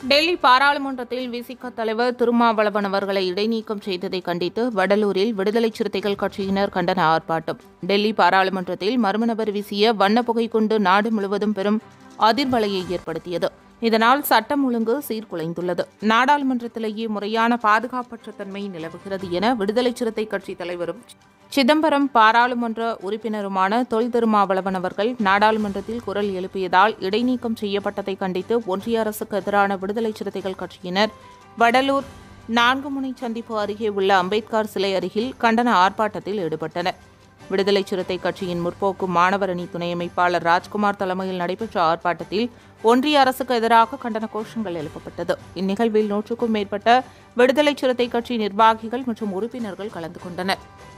டெல்லி பாராளுமன்றத்தில் விசிக தலைவர் திருமாவளவன் அவர்களை இடைநீக்கம் செய்ததை கண்டித்து வடலூரில் விடுதலை சிறுத்தைகள் கட்சியினர் கண்டன ஆர்ப்பாட்டம் டெல்லி பாராளுமன்றத்தில் மர்ம நபர் வீசிய வண்ணப்புகை கொண்டு நாடு முழுவதும் பெரும் அதிர்வலையை ஏற்படுத்தியது இதனால் சட்டம் ஒழுங்கு சீர்குலைந்துள்ளது நாடாளுமன்றத்திலேயே முறையான பாதுகாப்பற்ற தன்மை நிலவுகிறது என விடுதலை சிறுத்தை கட்சி தலைவரும் சிதம்பரம் பாராளுமன்ற உறுப்பினருமான தொல் திருமாவளவன் அவர்கள் நாடாளுமன்றத்தில் குரல் எழுப்பியதால் இடைநீக்கம் செய்யப்பட்டதை கண்டித்து ஒன்றிய அரசுக்கு எதிரான விடுதலை சிறுத்தைகள் கட்சியினர் வடலூர் நான்கு முனை சந்திப்பு அருகே உள்ள அம்பேத்கர் சிலை அருகில் கண்டன ஆர்ப்பாட்டத்தில் ஈடுபட்டனர் விடுதலை சிறுத்தை கட்சியின் முற்போக்கு மாணவர் அணி துணை அமைப்பாளர் ராஜ்குமார் தலைமையில் நடைபெற்ற ஆர்ப்பாட்டத்தில் ஒன்றிய அரசுக்கு எதிராக கண்டன கோஷங்கள் எழுப்பப்பட்டது இந்நிகழ்வில் நூற்றுக்கும் மேற்பட்ட விடுதலை சிறுத்தை கட்சி நிர்வாகிகள் மற்றும் உறுப்பினர்கள் கலந்து கொண்டனர்